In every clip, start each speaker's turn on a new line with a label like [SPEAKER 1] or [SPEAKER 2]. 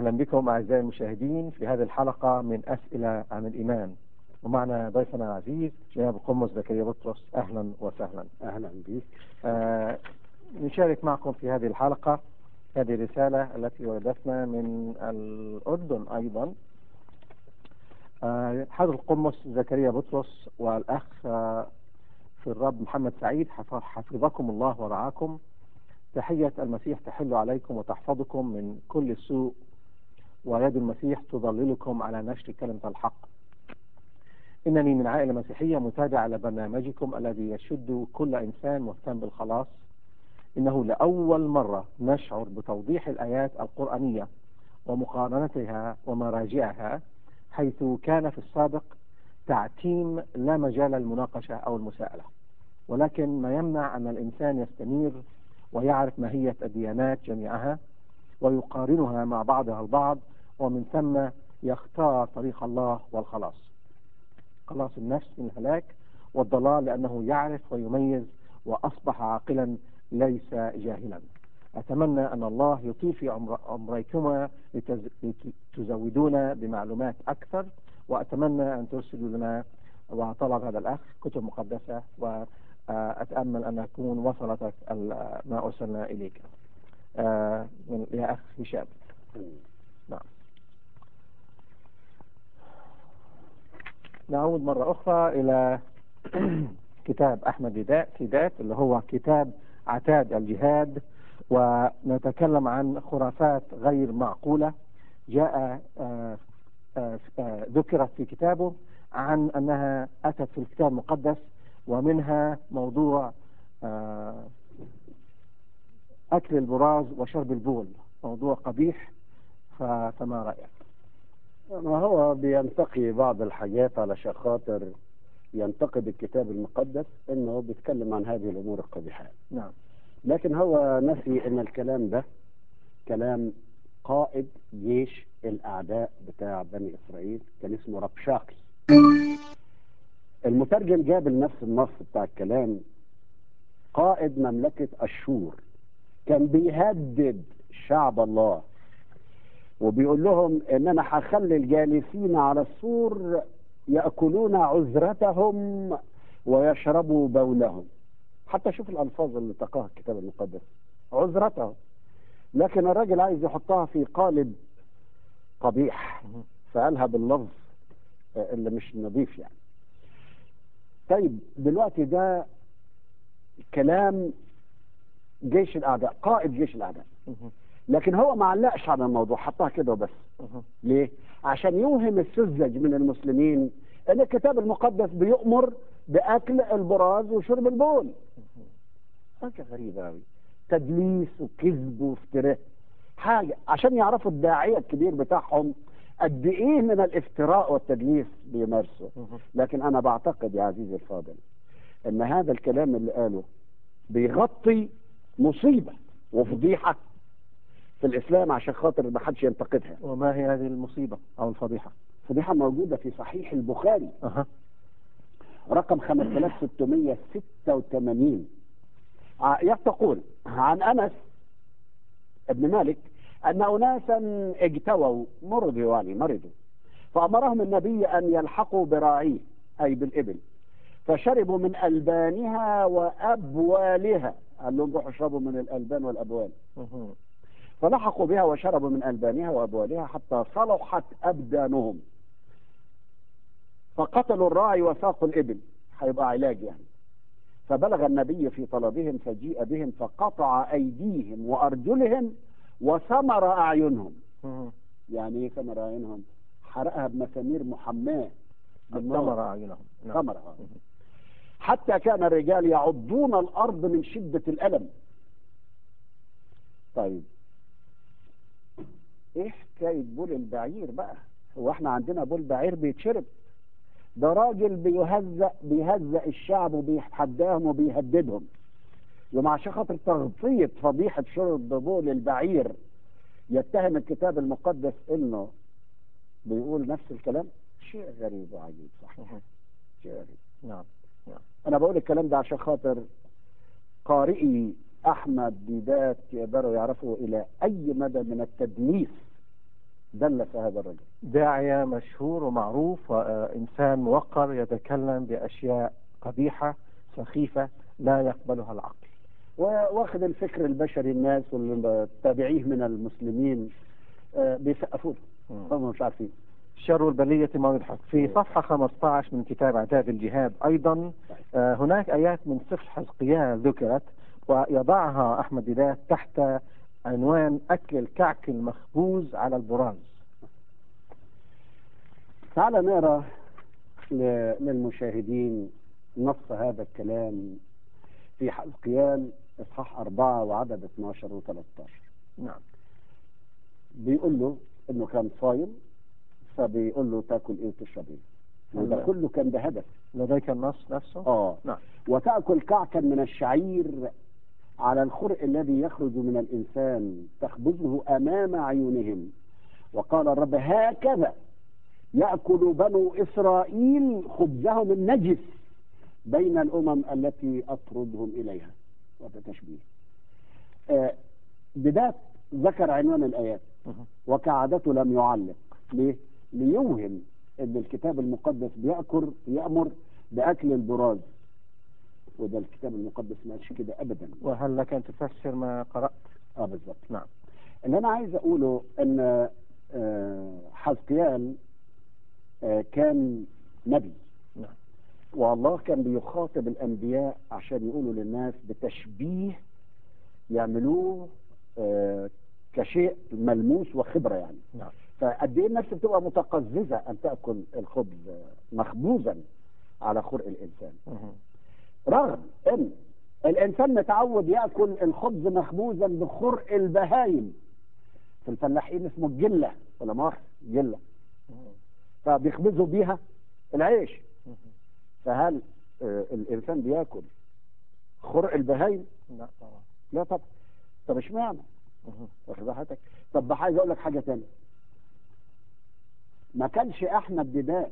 [SPEAKER 1] أهلا بكم أعزائي المشاهدين في هذه الحلقة من أسئلة عن الإيمان ومعنا ضيفنا العزيز جناب القمص زكريا بطرس أهلا وسهلا
[SPEAKER 2] اهلا بك
[SPEAKER 1] آه نشارك معكم في هذه الحلقة هذه الرسالة التي وردتنا من الأردن أيضا آه حضر القمص زكريا بطرس والأخ آه في الرب محمد سعيد حف- حفظكم الله ورعاكم تحية المسيح تحل عليكم وتحفظكم من كل سوء ويد المسيح تظللكم على نشر كلمة الحق إنني من عائلة مسيحية متابعة لبرنامجكم الذي يشد كل إنسان مهتم بالخلاص إنه لأول مرة نشعر بتوضيح الآيات القرآنية ومقارنتها ومراجعها حيث كان في السابق تعتيم لا مجال للمناقشة أو المساءلة ولكن ما يمنع أن الإنسان يستنير ويعرف ماهية الديانات جميعها ويقارنها مع بعضها البعض ومن ثم يختار طريق الله والخلاص خلاص النفس من الهلاك والضلال لأنه يعرف ويميز وأصبح عاقلا ليس جاهلا أتمنى أن الله يطيل في عمر عمريكما لتز- لتزودونا بمعلومات أكثر وأتمنى أن ترسلوا لنا وطلب هذا الأخ كتب مقدسة وأتأمل أن أكون وصلتك ال- ما أرسلنا إليك آه، من- يا أخ هشام نعود مرة أخرى إلى كتاب أحمد ديدات سيدات اللي هو كتاب عتاد الجهاد ونتكلم عن خرافات غير معقولة جاء آه، آه، آه، ذكرت في كتابه عن أنها أتت في الكتاب المقدس ومنها موضوع آه، أكل البراز وشرب البول موضوع قبيح ف- فما رأيك؟
[SPEAKER 2] ما هو بينتقي بعض الحاجات علشان خاطر ينتقد الكتاب المقدس انه بيتكلم عن هذه الامور القبيحه
[SPEAKER 1] نعم
[SPEAKER 2] لكن هو نسي ان الكلام ده كلام قائد جيش الاعداء بتاع بني اسرائيل كان اسمه ربشاقي المترجم جاب لنفس النص بتاع الكلام قائد مملكه اشور كان بيهدد شعب الله وبيقول لهم ان انا هخلي الجالسين على السور ياكلون عذرتهم ويشربوا بولهم حتى شوف الالفاظ اللي تقاها الكتاب المقدس عذرتهم لكن الراجل عايز يحطها في قالب قبيح فقالها باللفظ اللي مش نظيف يعني طيب دلوقتي ده كلام جيش الاعداء قائد جيش الاعداء
[SPEAKER 1] مهم.
[SPEAKER 2] لكن هو ما علقش على الموضوع حطها كده وبس
[SPEAKER 1] مهم.
[SPEAKER 2] ليه؟ عشان يوهم السذج من المسلمين ان الكتاب المقدس بيؤمر باكل البراز وشرب البول. حاجه غريبه قوي. تدليس وكذب وافتراء. حاجه عشان يعرفوا الداعيه الكبير بتاعهم قد ايه من الافتراء والتدليس بيمارسوا.
[SPEAKER 1] مهم.
[SPEAKER 2] لكن انا بعتقد يا عزيزي الفاضل ان هذا الكلام اللي قاله بيغطي مصيبه وفضيحه في الاسلام عشان خاطر ما حدش ينتقدها.
[SPEAKER 1] وما هي هذه المصيبة أو الفضيحة؟
[SPEAKER 2] فضيحة موجودة في صحيح البخاري
[SPEAKER 1] أها
[SPEAKER 2] رقم 5686 ع- تقول عن أنس ابن مالك أن أناسا اجتووا مرضوا يعني مرضوا فأمرهم النبي أن يلحقوا براعيه أي بالإبل فشربوا من ألبانها وأبوالها قال لهم روحوا اشربوا من الألبان والأبوال
[SPEAKER 1] مهم.
[SPEAKER 2] فلحقوا بها وشربوا من ألبانها وأبوالها حتى صلحت أبدانهم فقتلوا الراعي وساقوا الإبل هيبقى علاج يعني فبلغ النبي في طلبهم فجيء بهم فقطع أيديهم وأرجلهم وثمر أعينهم
[SPEAKER 1] مهم.
[SPEAKER 2] يعني إيه ثمر أعينهم حرقها بمسامير محماة بالنار.
[SPEAKER 1] ثمر أعينهم نعم.
[SPEAKER 2] ثمر آه. حتى كان الرجال يعضون الأرض من شدة الألم طيب ايه حكاية بول البعير بقى هو احنا عندنا بول بعير بيتشرب ده راجل بيهزأ بيهزأ الشعب وبيحداهم وبيهددهم ومع عشان خاطر تغطية فضيحة شرب بول البعير يتهم الكتاب المقدس انه بيقول نفس الكلام شيء غريب وعجيب صح
[SPEAKER 1] مهم.
[SPEAKER 2] شيء غريب
[SPEAKER 1] نعم
[SPEAKER 2] انا بقول الكلام ده عشان خاطر قارئي احمد ديدات يقدروا يعرفوا الى اي مدى من التدنيس دلس هذا الرجل
[SPEAKER 1] داعية مشهور ومعروف وإنسان موقر يتكلم بأشياء قبيحة سخيفة لا يقبلها العقل
[SPEAKER 2] واخذ الفكر البشري الناس واللي تابعيه من المسلمين آه، بيسقفوا له
[SPEAKER 1] مم.
[SPEAKER 2] هم مش عارفين
[SPEAKER 1] شر البلية ما يضحك في صفحة 15 من كتاب عتاب الجهاد أيضا آه، هناك آيات من سفر حزقيال ذكرت ويضعها أحمد ديدات تحت عنوان أكل الكعك المخبوز على البراز
[SPEAKER 2] تعال نقرا ل- للمشاهدين نص هذا الكلام في حزقيال اصحاح أربعة وعدد 12 و 13
[SPEAKER 1] نعم
[SPEAKER 2] بيقول له انه كان صايم فبيقول له تاكل ايه وتشرب ايه وده
[SPEAKER 1] الله.
[SPEAKER 2] كله كان بهدف
[SPEAKER 1] لديك النص نفسه
[SPEAKER 2] اه
[SPEAKER 1] نعم
[SPEAKER 2] وتأكل كعكا من الشعير على الخرق الذي يخرج من الإنسان تخبزه أمام عيونهم وقال الرب هكذا يأكل بنو إسرائيل خبزهم النجس بين الأمم التي أطردهم إليها وهذا تشبيه آه، بداية ذكر عنوان الآيات
[SPEAKER 1] مهم.
[SPEAKER 2] وكعادته لم يعلق ليه؟ ليوهم ان الكتاب المقدس بيأكل يأمر بأكل البراز وده الكتاب المقدس ما قالش كده أبدا
[SPEAKER 1] وهل لك أن تفسر ما قرأت
[SPEAKER 2] اه بالظبط
[SPEAKER 1] نعم
[SPEAKER 2] اللي أنا عايز أقوله إن آه، حزقيال آه، كان نبي
[SPEAKER 1] نعم
[SPEAKER 2] والله كان بيخاطب الأنبياء عشان يقولوا للناس بتشبيه يعملوه آه، كشيء ملموس وخبرة يعني
[SPEAKER 1] نعم
[SPEAKER 2] فقد ايه النفس بتبقى متقززه ان تاكل الخبز مخبوزا على خرق الانسان
[SPEAKER 1] مهم.
[SPEAKER 2] رغم ان الانسان متعود ياكل الخبز مخبوزا بخرق البهايم في الفلاحين اسمه الجله ولا مؤاخذه جله
[SPEAKER 1] مهم.
[SPEAKER 2] فبيخبزوا بيها العيش
[SPEAKER 1] مهم.
[SPEAKER 2] فهل آه، الانسان بياكل خرق البهايم؟
[SPEAKER 1] لا طبعا
[SPEAKER 2] لا طبعا طب اشمعنى؟
[SPEAKER 1] مهم.
[SPEAKER 2] واخد حضرتك طب عايز اقول لك حاجه تانية ما كانش احمد ديدات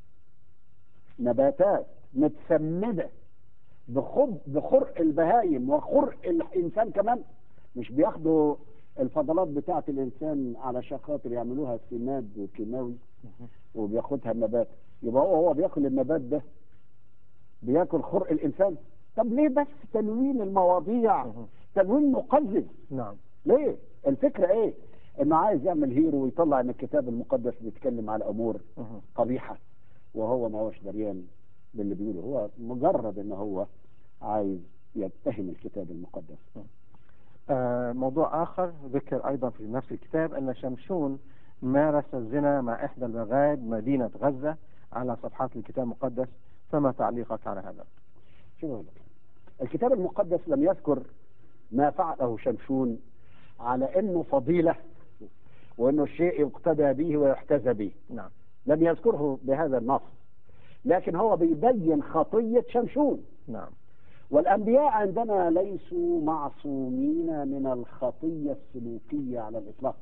[SPEAKER 2] نباتات متسمده بخب بخرق البهايم وخرق الانسان كمان مش بياخدوا الفضلات بتاعه الانسان علشان خاطر يعملوها سماد وكيماوي
[SPEAKER 1] مهم.
[SPEAKER 2] وبياخدها النبات يبقى هو هو بياكل النبات ده بياكل خرق الانسان طب ليه بس تنوين المواضيع
[SPEAKER 1] مهم.
[SPEAKER 2] تنوين مقزز
[SPEAKER 1] نعم
[SPEAKER 2] ليه؟ الفكرة ايه؟ انه عايز يعمل هيرو ويطلع ان الكتاب المقدس بيتكلم على امور
[SPEAKER 1] مهم.
[SPEAKER 2] قبيحة وهو ما هوش دريان باللي بيقوله هو مجرد ان هو عايز يتهم الكتاب المقدس
[SPEAKER 1] آه، موضوع آخر ذكر أيضا في نفس الكتاب أن شمشون مارس الزنا مع إحدى المغارب مدينة غزة على صفحات الكتاب المقدس فما تعليقك على هذا؟
[SPEAKER 2] شوف أقول لك. الكتاب المقدس لم يذكر ما فعله شمشون على انه فضيلة وانه شيء يقتدى به ويحتذى به
[SPEAKER 1] نعم
[SPEAKER 2] لم يذكره بهذا النص لكن هو بيبين خطية شمشون
[SPEAKER 1] نعم
[SPEAKER 2] والأنبياء عندنا ليسوا معصومين من الخطية السلوكية على الإطلاق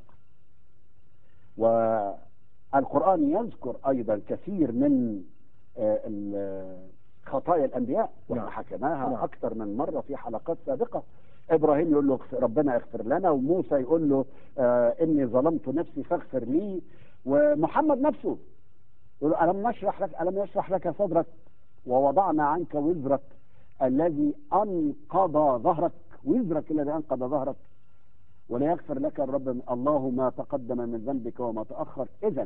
[SPEAKER 2] والقرآن يذكر أيضا كثير من آه، ال- خطايا الأنبياء
[SPEAKER 1] نعم.
[SPEAKER 2] وحكيناها
[SPEAKER 1] نعم.
[SPEAKER 2] أكثر من مرة في حلقات سابقة إبراهيم يقول له اغفر- ربنا اغفر لنا وموسى يقول له آه إني ظلمت نفسي فاغفر لي ومحمد نفسه يقول له ألم نشرح لك ألم يشرح لك صدرك ووضعنا عنك وزرك الذي أنقض ظهرك وزرك الذي أنقض ظهرك ولا يغفر لك الرب الله ما تقدم من ذنبك وما تأخر إذا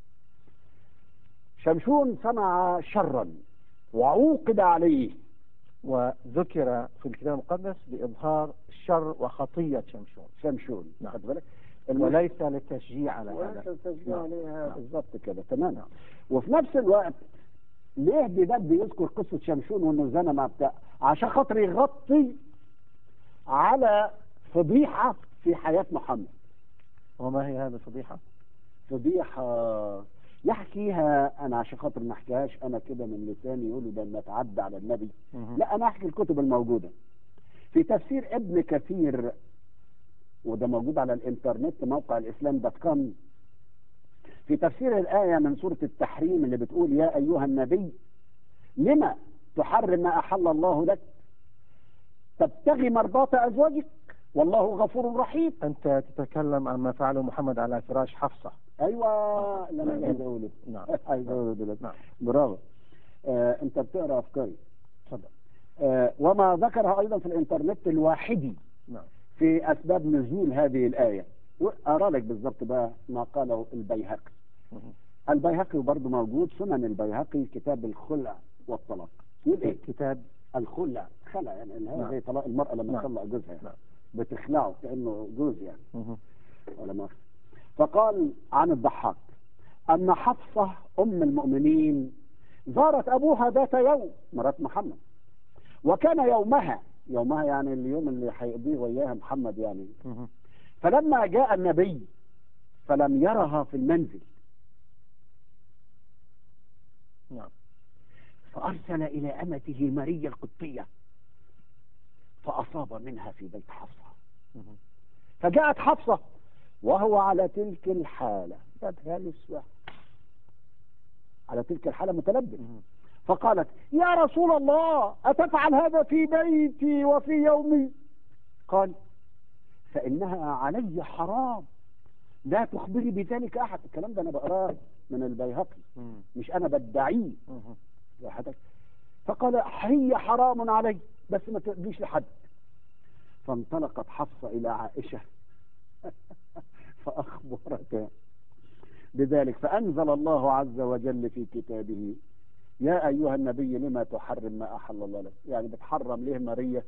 [SPEAKER 2] شمشون صنع شرا وعوقد عليه
[SPEAKER 1] وذكر في الكتاب المقدس بإظهار شر وخطية شمشون
[SPEAKER 2] شمشون
[SPEAKER 1] نعم.
[SPEAKER 2] خد بالك
[SPEAKER 1] وليس للتشجيع على
[SPEAKER 2] وليس
[SPEAKER 1] هذا
[SPEAKER 2] التشجيع
[SPEAKER 1] نعم.
[SPEAKER 2] عليها
[SPEAKER 1] نعم.
[SPEAKER 2] بالظبط كده تمام
[SPEAKER 1] نعم.
[SPEAKER 2] وفي نفس الوقت ليه بدات بيذكر قصه شمشون وانه زنى مع بتاع عشان خاطر يغطي على فضيحه في حياه محمد
[SPEAKER 1] وما هي هذه الفضيحة؟
[SPEAKER 2] فضيحه يحكيها انا عشان خاطر ما احكيهاش انا كده من لساني يقولوا ده ما تعدى على النبي
[SPEAKER 1] مهم.
[SPEAKER 2] لا انا احكي الكتب الموجوده في تفسير ابن كثير وده موجود على الانترنت موقع الاسلام دوت كوم في تفسير الايه من سوره التحريم اللي بتقول يا ايها النبي لما تحرم ما احل الله لك تبتغي مرضات ازواجك والله غفور رحيم
[SPEAKER 1] أنت تتكلم عن ما فعله محمد على فراش حفصة
[SPEAKER 2] ايوه اللي انا عايز اقوله
[SPEAKER 1] نعم
[SPEAKER 2] عايز اقوله دلوقتي
[SPEAKER 1] نعم
[SPEAKER 2] برافو آه انت بتقرا افكاري
[SPEAKER 1] تفضل
[SPEAKER 2] آه وما ذكرها ايضا في الانترنت الواحدي
[SPEAKER 1] نعم
[SPEAKER 2] في اسباب نزول هذه الايه وارى لك بالضبط بقى ما قاله البيهقي
[SPEAKER 1] مهم.
[SPEAKER 2] البيهقي برضه موجود سنن البيهقي كتاب الخلع والطلاق يقول ايه
[SPEAKER 1] كتاب
[SPEAKER 2] الخلع خلع يعني اللي هو
[SPEAKER 1] نعم.
[SPEAKER 2] زي طلاق المرأة لما
[SPEAKER 1] نعم.
[SPEAKER 2] تطلق جوزها يعني.
[SPEAKER 1] نعم.
[SPEAKER 2] بتخلعه كأنه جوز يعني
[SPEAKER 1] مهم.
[SPEAKER 2] ولا ما فقال عن الضحاك أن حفصة أم المؤمنين زارت أبوها ذات يوم مرات محمد وكان يومها يومها يعني اليوم اللي هيقضيه وياها محمد يعني
[SPEAKER 1] مهم.
[SPEAKER 2] فلما جاء النبي فلم يرها في المنزل
[SPEAKER 1] نعم
[SPEAKER 2] فأرسل إلى أمته مريا القبطية فأصاب منها في بيت حفصة
[SPEAKER 1] مهم.
[SPEAKER 2] فجاءت حفصة وهو على تلك الحالة بدها نسوة على تلك الحالة متلبس
[SPEAKER 1] مهم.
[SPEAKER 2] فقالت يا رسول الله أتفعل هذا في بيتي وفي يومي قال فإنها علي حرام لا تخبري بذلك أحد الكلام ده أنا بقراه من البيهقي
[SPEAKER 1] مهم.
[SPEAKER 2] مش أنا بدعيه
[SPEAKER 1] مهم.
[SPEAKER 2] لحدك فقال هي حرام علي بس ما تقضيش لحد فانطلقت حفصة إلى عائشة فأخبرتها بذلك فأنزل الله عز وجل في كتابه يا أيها النبي لما تحرم ما أحل الله لك يعني بتحرم ليه ماريا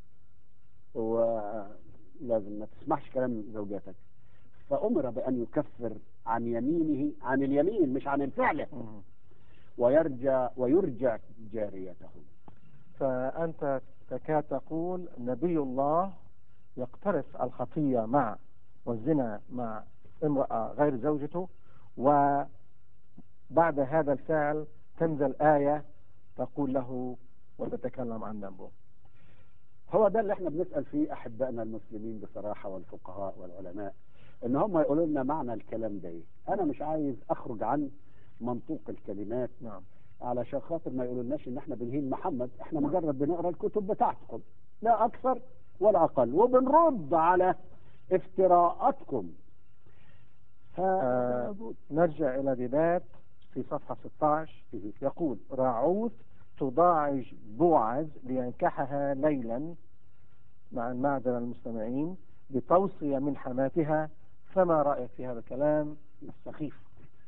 [SPEAKER 2] ولازم ما تسمعش كلام زوجاتك فأمر بأن يكفر عن يمينه عن اليمين مش عن الفعل
[SPEAKER 1] مهم.
[SPEAKER 2] ويرجع ويرجع جاريته
[SPEAKER 1] فأنت تكاد تقول نبي الله يقترف الخطية مع والزنا مع امرأة غير زوجته وبعد هذا الفعل تنزل آية تقول له وتتكلم عن ذنبه
[SPEAKER 2] هو ده اللي احنا بنسأل فيه أحبائنا المسلمين بصراحة والفقهاء والعلماء إن هم يقولوا لنا معنى الكلام ده إيه أنا مش عايز أخرج عن منطوق الكلمات
[SPEAKER 1] نعم
[SPEAKER 2] علشان خاطر ما يقولولناش إن احنا بنهين محمد احنا مجرد بنقرأ الكتب بتاعتكم لا أكثر ولا أقل وبنرد على افتراءاتكم ف...
[SPEAKER 1] آه. نرجع إلى ديدات في صفحة 16 يقول راعوث تضاعج بوعز لينكحها ليلا مع المعدن المستمعين بتوصية من حماتها فما رأيك في هذا الكلام السخيف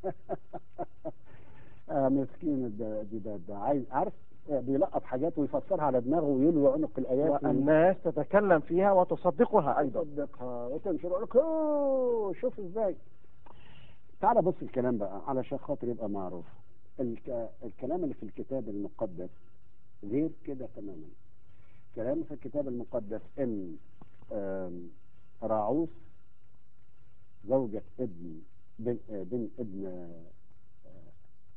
[SPEAKER 2] آه مسكين الد- الديدات ده عايز عارف آه، بيلقط حاجات ويفسرها على دماغه ويلوي عنق الآيات
[SPEAKER 1] والناس تتكلم فيها وتصدقها أيضا
[SPEAKER 2] تصدقها وتنشر يقول لك "أوه، شوف ازاي تعال بص الكلام بقى علشان خاطر يبقى معروف الك... الكلام اللي في الكتاب المقدس غير كده تماما كلام في الكتاب المقدس ان آم، راعوث زوجة ابن بن, آه، بن ابن آه،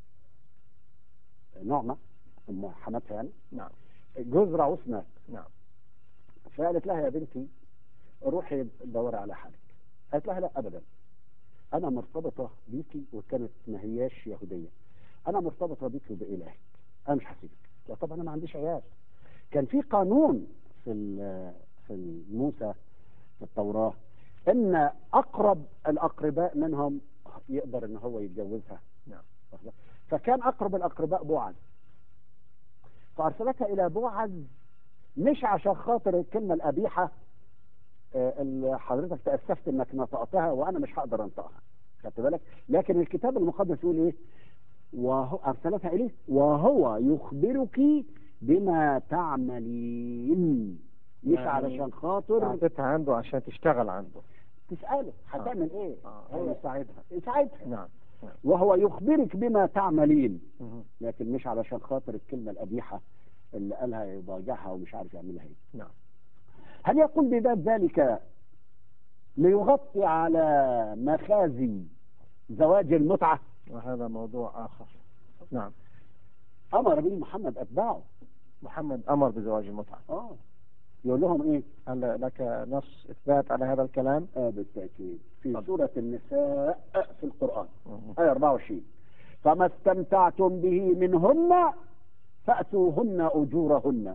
[SPEAKER 2] آه، نعمة ام حماتها يعني
[SPEAKER 1] نعم
[SPEAKER 2] جوز راعوث مات
[SPEAKER 1] نعم
[SPEAKER 2] فقالت لها يا بنتي روحي دوري على حالك قالت لها لا ابدا انا مرتبطه بيكي وكانت ما هياش يهوديه انا مرتبطه بيكي وبالهك انا مش هسيبك لا طبعا انا ما عنديش عيال كان في قانون في ال- في موسى في التوراه ان اقرب الاقرباء منهم يقدر ان هو يتجوزها
[SPEAKER 1] نعم.
[SPEAKER 2] فكان اقرب الاقرباء بوعز فارسلتها الى بوعز مش عشان خاطر الكلمه القبيحه آه، اللي حضرتك تاسفت انك نطقتها وانا مش هقدر انطقها خدت بالك لكن الكتاب المقدس يقول ايه وهو ارسلتها اليه وهو يخبرك بما تعملين مش
[SPEAKER 1] يعني
[SPEAKER 2] علشان خاطر
[SPEAKER 1] أعطيتها عنده عشان تشتغل عنده
[SPEAKER 2] تساله هتعمل ايه
[SPEAKER 1] آه.
[SPEAKER 2] هو
[SPEAKER 1] يساعدها
[SPEAKER 2] يساعدها
[SPEAKER 1] نعم
[SPEAKER 2] وهو يخبرك بما تعملين
[SPEAKER 1] مهم.
[SPEAKER 2] لكن مش علشان خاطر الكلمه القبيحه اللي قالها يضاجعها ومش عارف يعملها ايه
[SPEAKER 1] نعم
[SPEAKER 2] هل يقول بذات ذلك ليغطي على مخازي زواج المتعة
[SPEAKER 1] وهذا موضوع آخر نعم
[SPEAKER 2] أمر به محمد أتباعه
[SPEAKER 1] محمد أمر بزواج المتعة
[SPEAKER 2] آه يقول لهم إيه
[SPEAKER 1] هل لك نص إثبات على هذا الكلام؟
[SPEAKER 2] آه بالتأكيد في
[SPEAKER 1] طب.
[SPEAKER 2] سورة النساء في القرآن
[SPEAKER 1] مهم.
[SPEAKER 2] آية 24 فما استمتعتم به منهن فأتوهن أجورهن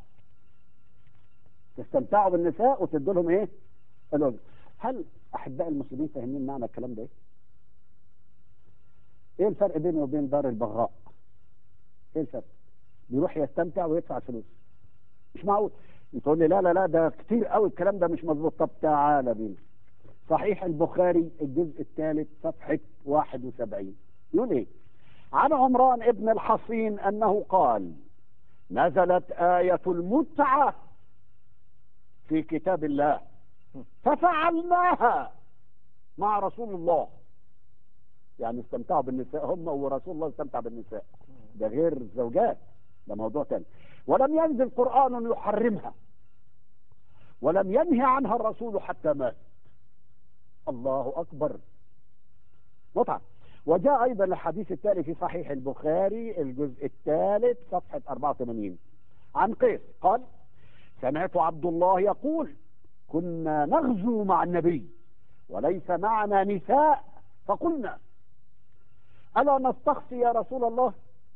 [SPEAKER 2] تستمتعوا بالنساء وتدوا لهم إيه؟ الأجر هل أحباء المسلمين فاهمين معنى الكلام ده إيه؟ ايه الفرق بينه وبين دار البغاء ايه الفرق بيروح يستمتع ويدفع الفلوس مش معقول تقول لي لا لا لا ده كتير قوي الكلام ده مش مظبوط طب تعالى بينا صحيح البخاري الجزء الثالث صفحة 71 يقول ايه عن عمران ابن الحصين انه قال نزلت آية المتعة في كتاب الله ففعلناها مع رسول الله يعني استمتعوا بالنساء هم ورسول الله استمتع بالنساء ده غير الزوجات ده موضوع تاني ولم ينزل قرآن يحرمها ولم ينهي عنها الرسول حتى مات الله أكبر متعة وجاء أيضا الحديث التالي في صحيح البخاري الجزء الثالث صفحة 84 عن قيس قال سمعت عبد الله يقول كنا نغزو مع النبي وليس معنا نساء فقلنا ألا نستخفي يا رسول الله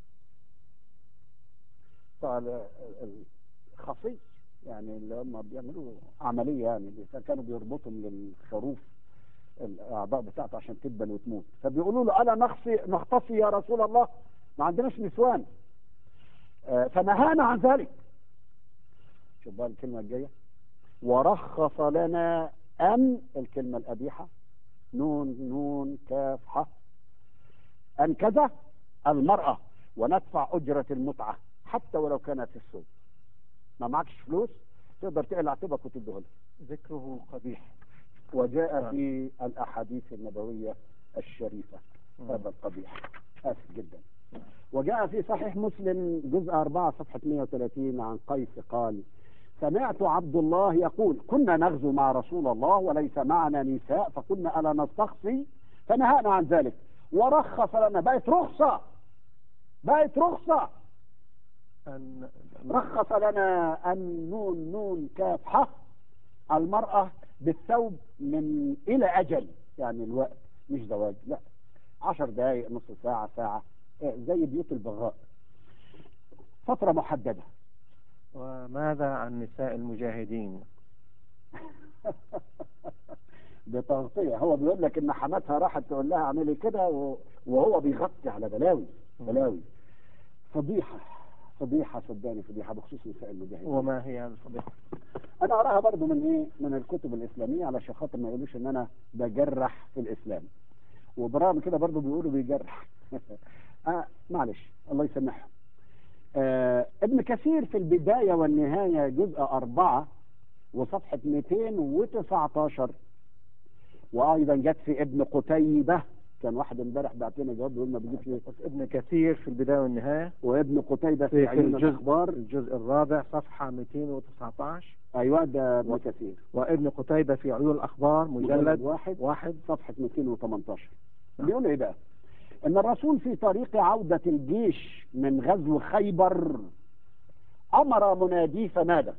[SPEAKER 2] قال الخصي يعني اللي هم بيعملوا عملية يعني كانوا بيربطهم للخروف الأعضاء بتاعته عشان تدبل وتموت فبيقولوا له ألا نخصي نختصي يا رسول الله ما عندناش نسوان آه، فنهانا عن ذلك شوف بقى الكلمة الجاية ورخص لنا أن الكلمة القبيحة نون نون كاف ح أن كذا المرأة وندفع أجرة المتعة حتى ولو كانت في السوق ما معكش فلوس تقدر تقلع تبك وتديه لها
[SPEAKER 1] ذكره قبيح
[SPEAKER 2] وجاء
[SPEAKER 1] نعم.
[SPEAKER 2] في الأحاديث النبوية الشريفة هذا القبيح آسف جدا وجاء في صحيح مسلم جزء 4 صفحة 130 عن قيس قال سمعت عبد الله يقول كنا نغزو مع رسول الله وليس معنا نساء فقلنا ألا نستخفي فنهانا عن ذلك ورخص لنا بقت رخصة بقت رخصة
[SPEAKER 1] أن
[SPEAKER 2] رخص لنا أن نون نون كاف ح المرأة بالثوب من إلى أجل يعني الوقت مش زواج لا عشر دقايق نص ساعة ساعة إيه، زي بيوت البغاء فترة محددة
[SPEAKER 1] وماذا عن نساء المجاهدين
[SPEAKER 2] بتغطية هو بيقول لك إن حماتها راحت تقول لها اعملي كده و- وهو بيغطي على بلاوي بلاوي فضيحة فضيحة صدقني فضيحة بخصوص نساء المجاهدين
[SPEAKER 1] وما هي الفضيحة
[SPEAKER 2] انا اقراها برضو من ايه من الكتب الاسلاميه علشان خاطر ما يقولوش ان انا بجرح في الاسلام وبرغم كده برضو بيقولوا بيجرح آه معلش الله يسامحهم آه ابن كثير في البدايه والنهايه جزء أربعة وصفحه 219 وايضا جت في ابن قتيبه كان واحد امبارح بعت لنا جواب بيقول ما بيجيبش ليه.
[SPEAKER 1] ابن كثير في البداية والنهاية
[SPEAKER 2] وابن قتيبه في
[SPEAKER 1] في
[SPEAKER 2] عيون
[SPEAKER 1] الجزء
[SPEAKER 2] الاخبار
[SPEAKER 1] الجزء الرابع صفحة 219
[SPEAKER 2] ايوه ده ابن كثير
[SPEAKER 1] وابن قتيبة في عيون الأخبار مجلد
[SPEAKER 2] واحد
[SPEAKER 1] واحد
[SPEAKER 2] صفحة 218
[SPEAKER 1] نعم.
[SPEAKER 2] بيقول ايه بقى ان الرسول في طريق عودة الجيش من غزو خيبر امر مناديه فنادى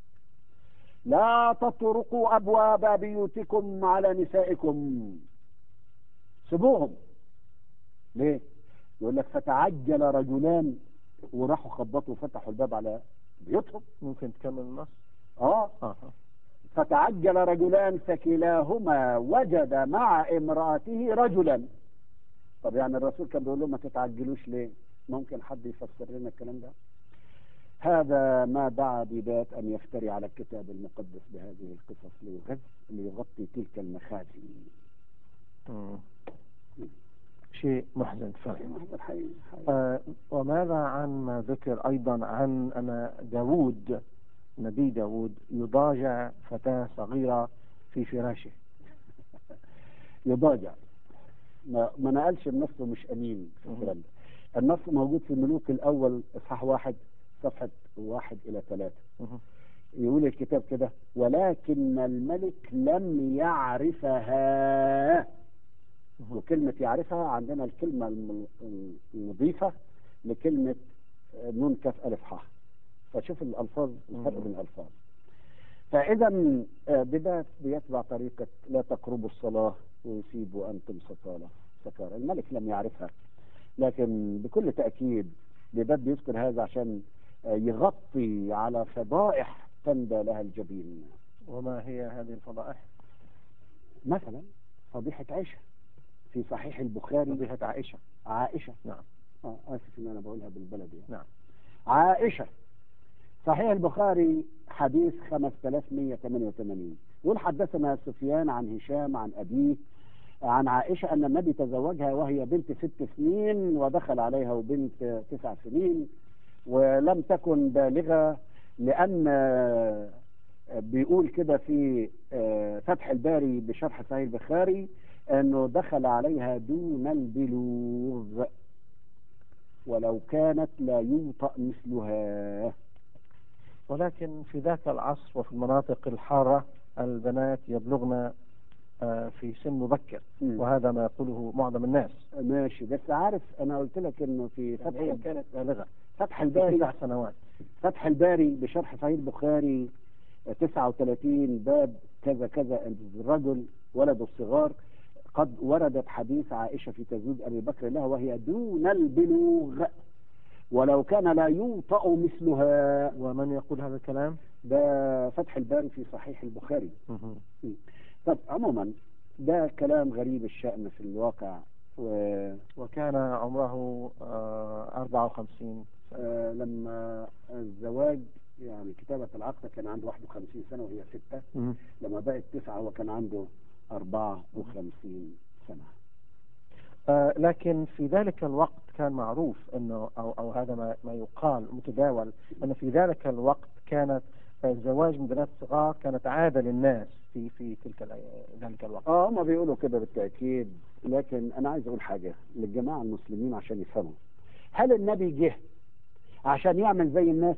[SPEAKER 2] لا تطرقوا ابواب بيوتكم على نسائكم سيبوهم ليه يقول لك فتعجل رجلان وراحوا خبطوا وفتحوا الباب على بيوتهم
[SPEAKER 1] ممكن تكمل النص
[SPEAKER 2] اه
[SPEAKER 1] اه
[SPEAKER 2] فتعجل رجلان فكلاهما وجد مع امرأته رجلا طب يعني الرسول كان بيقول لهم ما تتعجلوش ليه ممكن حد يفسر لنا الكلام ده هذا ما دعا بذات أن يفتري على الكتاب المقدس بهذه القصص ليغذ ليغطي تلك المخازي
[SPEAKER 1] مم. شيء محزن فعلا
[SPEAKER 2] هذا الحقيقي
[SPEAKER 1] آه، وماذا عن ما ذكر أيضا عن أن داود نبي داود يضاجع فتاة صغيرة في فراشه
[SPEAKER 2] يضاجع ما, ما نقلش النص مش أمين في الكلام ده النص موجود في الملوك الأول إصحاح واحد صفحة واحد إلى ثلاثة
[SPEAKER 1] مهم.
[SPEAKER 2] يقول الكتاب كده ولكن الملك لم يعرفها وكلمة يعرفها عندنا الكلمة الم- المضيفة لكلمة نون كاف ألف حاء فشوف الألفاظ الفرق
[SPEAKER 1] مم.
[SPEAKER 2] بين الألفاظ فإذا آه، بده بيتبع طريقة لا تقربوا الصلاة ويسيبوا أنتم سكارى سكارى الملك لم يعرفها لكن بكل تأكيد بباب بيذكر هذا عشان آه، يغطي على فضائح تندى لها الجبين
[SPEAKER 1] وما هي هذه الفضائح
[SPEAKER 2] مثلا فضيحة عيشة في صحيح البخاري
[SPEAKER 1] فضيحة عائشة
[SPEAKER 2] عائشة
[SPEAKER 1] نعم
[SPEAKER 2] اه اسف ان انا بقولها بالبلدي يعني.
[SPEAKER 1] نعم
[SPEAKER 2] عائشة صحيح البخاري حديث 5188 يقول حدثنا سفيان عن هشام عن أبيه عن عائشة أن النبي تزوجها وهي بنت ست سنين ودخل عليها وبنت تسع سنين ولم تكن بالغة لأن آه، بيقول كده في آه، فتح الباري بشرح صحيح البخاري أنه دخل عليها دون البلوغ ولو كانت لا يوطأ مثلها
[SPEAKER 1] ولكن في ذاك العصر وفي المناطق الحارة البنات يبلغن آه، في سن مبكر
[SPEAKER 2] مم.
[SPEAKER 1] وهذا ما يقوله معظم الناس
[SPEAKER 2] ماشي بس عارف أنا قلت لك أنه في
[SPEAKER 1] يعني
[SPEAKER 2] فتح
[SPEAKER 1] هي كانت بالغة
[SPEAKER 2] فتح
[SPEAKER 1] في
[SPEAKER 2] الباري
[SPEAKER 1] تسع سنوات
[SPEAKER 2] فتح الباري بشرح صحيح البخاري 39 باب كذا كذا الرجل ولد الصغار قد وردت حديث عائشة في تزويج أبي بكر لها وهي دون البلوغ ولو كان لا يوطأ مثلها
[SPEAKER 1] ومن يقول هذا الكلام؟
[SPEAKER 2] ده فتح الباري في صحيح البخاري
[SPEAKER 1] مهم.
[SPEAKER 2] طب عموما ده كلام غريب الشأن في الواقع
[SPEAKER 1] وكان عمره آه، 54 سنة
[SPEAKER 2] ولما الزواج يعني كتابة العقد كان عنده 51 سنة وهي ستة
[SPEAKER 1] مهم.
[SPEAKER 2] لما بقت تسعة هو كان عنده 54 سنة
[SPEAKER 1] آه، لكن في ذلك الوقت كان معروف انه او او هذا ما, ما يقال متداول ان في ذلك الوقت كانت الزواج من بنات صغار كانت عاده للناس في في تلك الأي- ذلك الوقت.
[SPEAKER 2] اه هم بيقولوا كده بالتأكيد لكن أنا عايز أقول حاجة للجماعة المسلمين عشان يفهموا هل النبي جه عشان يعمل زي الناس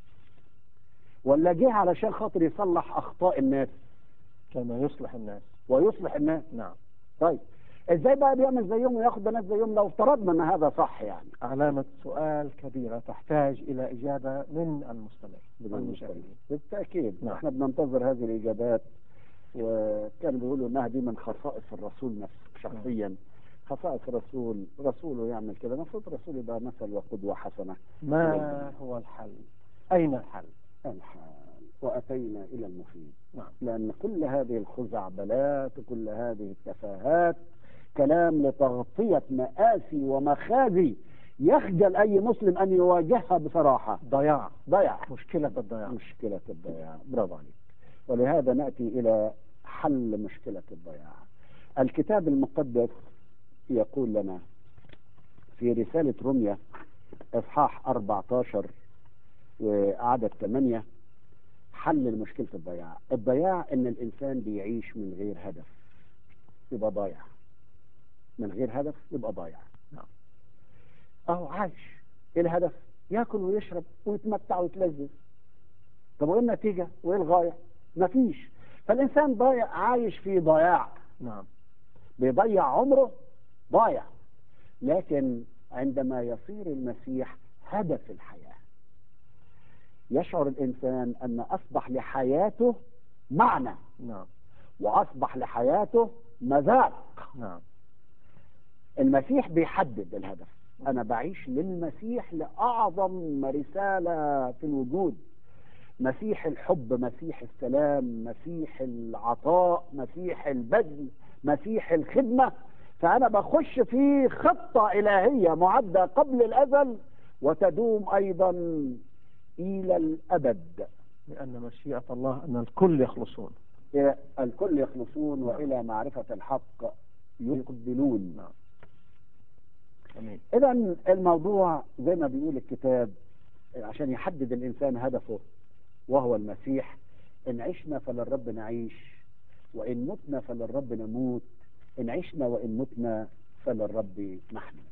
[SPEAKER 2] ولا جه علشان خاطر يصلح أخطاء الناس
[SPEAKER 1] كما يصلح الناس.
[SPEAKER 2] ويصلح الناس
[SPEAKER 1] نعم.
[SPEAKER 2] طيب ازاي بقى بيعمل زيهم وياخد بنات زيهم لو افترضنا ان هذا صح يعني
[SPEAKER 1] علامه سؤال كبيره تحتاج الى اجابه من المستمع والمشاهدين.
[SPEAKER 2] بالتأكيد
[SPEAKER 1] نعم.
[SPEAKER 2] احنا بننتظر هذه الإجابات وكانوا بيقولوا انها دي من خصائص الرسول نفسه شخصيا خصائص الرسول رسوله يعمل كده المفروض الرسول يبقى مثل وقدوة حسنة
[SPEAKER 1] ما هو الحل؟ اين الحل؟
[SPEAKER 2] الحال وأتينا إلى المفيد
[SPEAKER 1] نعم.
[SPEAKER 2] لأن كل هذه الخزعبلات وكل هذه التفاهات كلام لتغطية مآسي ومخازي يخجل أي مسلم أن يواجهها بصراحة
[SPEAKER 1] ضياع
[SPEAKER 2] ضيع
[SPEAKER 1] مشكله الضياع.
[SPEAKER 2] مشكلة الضياع برافو عليك ولهذا نأتي إلى حل مشكلة الضياع الكتاب المقدس يقول لنا في رسالة رمية إصحاح 14 وعدد 8 حل مشكلة الضياع الضياع إن الإنسان بيعيش من غير هدف يبقى ضايع من غير هدف يبقى ضايع
[SPEAKER 1] نعم.
[SPEAKER 2] أهو عايش إيه الهدف ياكل ويشرب ويتمتع ويتلذذ طب وايه النتيجة وايه الغاية مفيش فالإنسان ضايع عايش في ضياع
[SPEAKER 1] نعم.
[SPEAKER 2] بيضيع عمره ضايع لكن عندما يصير المسيح هدف الحياة يشعر الإنسان أن أصبح لحياته معنى
[SPEAKER 1] نعم.
[SPEAKER 2] وأصبح لحياته مذاق
[SPEAKER 1] نعم.
[SPEAKER 2] المسيح بيحدد الهدف أنا بعيش للمسيح لأعظم رسالة في الوجود مسيح الحب مسيح السلام مسيح العطاء مسيح البذل مسيح الخدمة فأنا بخش في خطة إلهية معدة قبل الأزل وتدوم أيضا إلى الأبد
[SPEAKER 1] لأن مشيئة الله أن الكل يخلصون
[SPEAKER 2] إلى الكل يخلصون وإلى معرفة الحق يقبلون
[SPEAKER 1] نعم أمين
[SPEAKER 2] إذا الموضوع زي ما بيقول الكتاب عشان يحدد الإنسان هدفه وهو المسيح إن عشنا فللرب نعيش وإن متنا فللرب نموت إن عشنا وإن متنا فللرب نحن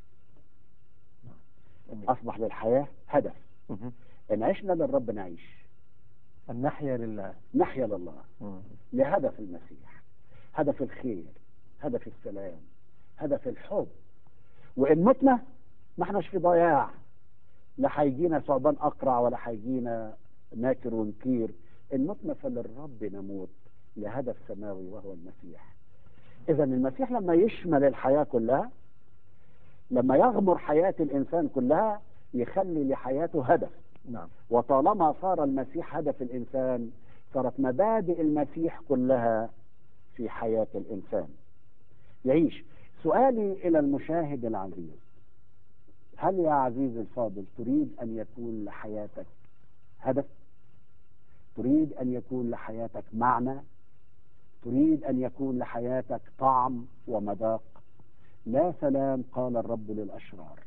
[SPEAKER 1] أمين
[SPEAKER 2] أصبح للحياة هدف
[SPEAKER 1] مهم.
[SPEAKER 2] إن عشنا للرب نعيش
[SPEAKER 1] أن نحيا لله
[SPEAKER 2] نحيا لله
[SPEAKER 1] مم.
[SPEAKER 2] لهدف المسيح هدف الخير هدف السلام هدف الحب وإن متنا ما احناش في ضياع لا هيجينا ثعبان أقرع ولا هيجينا ناكر ونكير إن متنا فللرب نموت لهدف سماوي وهو المسيح إذا المسيح لما يشمل الحياة كلها لما يغمر حياة الإنسان كلها يخلي لحياته هدف
[SPEAKER 1] نعم
[SPEAKER 2] وطالما صار المسيح هدف الإنسان صارت مبادئ المسيح كلها في حياة الإنسان يعيش سؤالي إلى المشاهد العزيز هل يا عزيزي الفاضل تريد أن يكون لحياتك هدف تريد أن يكون لحياتك معنى تريد أن يكون لحياتك طعم ومذاق لا سلام قال الرب للأشرار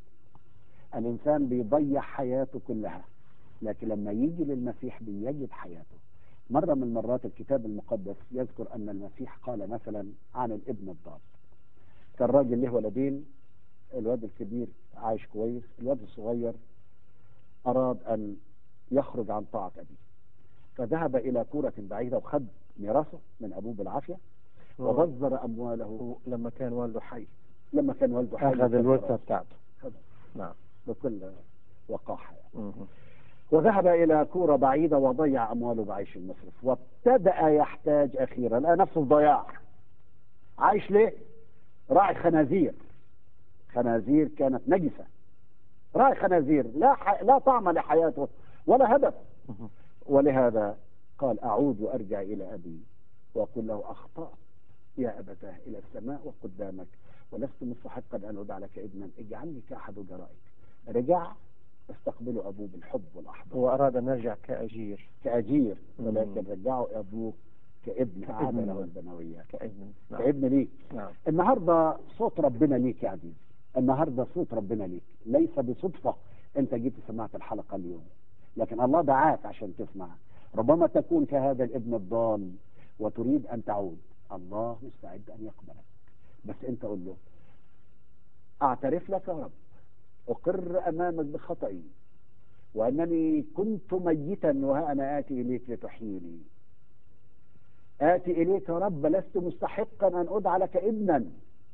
[SPEAKER 2] الإنسان بيضيع حياته كلها لكن لما يجي للمسيح بيجد حياته مرة من المرات الكتاب المقدس يذكر أن المسيح قال مثلا عن الابن الضال كان راجل له ولدين الواد الكبير عايش كويس الواد الصغير أراد أن يخرج عن طاعة أبيه فذهب إلى كورة بعيدة وخد ميراثه من أبوه بالعافية وبذر أمواله
[SPEAKER 1] لما كان والده حي
[SPEAKER 2] لما كان والده حي
[SPEAKER 1] أخذ الورثة بتاعته
[SPEAKER 2] خد.
[SPEAKER 1] نعم
[SPEAKER 2] بكل وقاحة يعني.
[SPEAKER 1] مهم.
[SPEAKER 2] وذهب إلى كورة بعيدة وضيع أمواله بعيش المصرف وابتدأ يحتاج أخيرا لقى نفسه في ضياع عايش ليه؟ راعي خنازير خنازير كانت نجسة راعي خنازير لا ح... لا طعم لحياته ولا هدف
[SPEAKER 1] مهم.
[SPEAKER 2] ولهذا قال أعود وأرجع إلى أبي وأقول له أخطأت يا أبتاه إلى السماء وقدامك ولست مستحقا أن أدع لك ابنا اجعلني كأحد جرائك رجع استقبله أبوه بالحب والأحضان
[SPEAKER 1] وأراد أن يرجع كأجير
[SPEAKER 2] كأجير
[SPEAKER 1] مم.
[SPEAKER 2] ولكن رجعه أبوه كابن عاد
[SPEAKER 1] كابن.
[SPEAKER 2] له البنوية
[SPEAKER 1] كابن نعم
[SPEAKER 2] كابن ليك
[SPEAKER 1] نعم
[SPEAKER 2] النهارده صوت ربنا ليك يا عزيزي النهارده صوت ربنا ليك ليس بصدفة أنت جيت سمعت الحلقة اليوم لكن الله دعاك عشان تسمع ربما تكون كهذا الابن الضال وتريد أن تعود الله مستعد أن يقبلك بس أنت قول له أعترف لك يا رب أقر أمامك بخطئي وأنني كنت ميتا وها أنا آتي إليك لتحييني آتي إليك يا رب لست مستحقا أن أدعى لك ابنا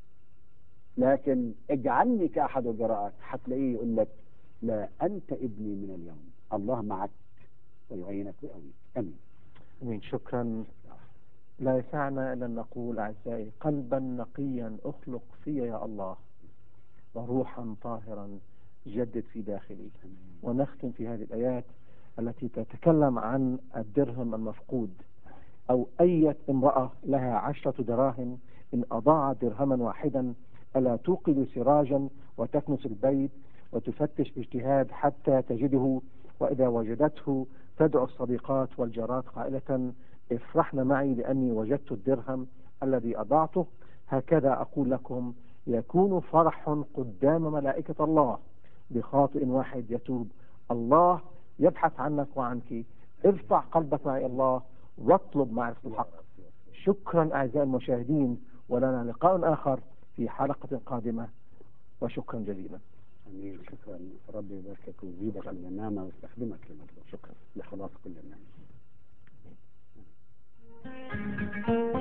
[SPEAKER 2] لكن اجعلني كأحد جرائك هتلاقيه يقول لك لا أنت ابني من اليوم الله معك ويعينك ويقويك أمين
[SPEAKER 1] أمين شكرا لا يسعنا إلا أن نقول أعزائي قلبا نقيا أخلق في يا الله وروحا طاهرا جدد في داخلي ونختم في هذه الآيات التي تتكلم عن الدرهم المفقود أو أية امرأة لها عشرة دراهم إن أضاعت درهما واحدا ألا توقد سراجا وتكنس البيت وتفتش باجتهاد حتى تجده وإذا وجدته تدعو الصديقات والجارات قائلة افرحن معي لأني وجدت الدرهم الذي أضعته هكذا أقول لكم يكون فرح قدام ملائكة الله بخاطئ واحد يتوب الله يبحث عنك وعنك ارفع قلبك مع الله واطلب معرفة الحق شكرا أعزائي المشاهدين ولنا لقاء آخر في حلقة قادمة وشكرا جزيلا
[SPEAKER 2] أمين شكرا ربي يباركك ويزيدك من النعمة ويستخدمك لمجده
[SPEAKER 1] شكرا
[SPEAKER 2] لخلاص كل الناس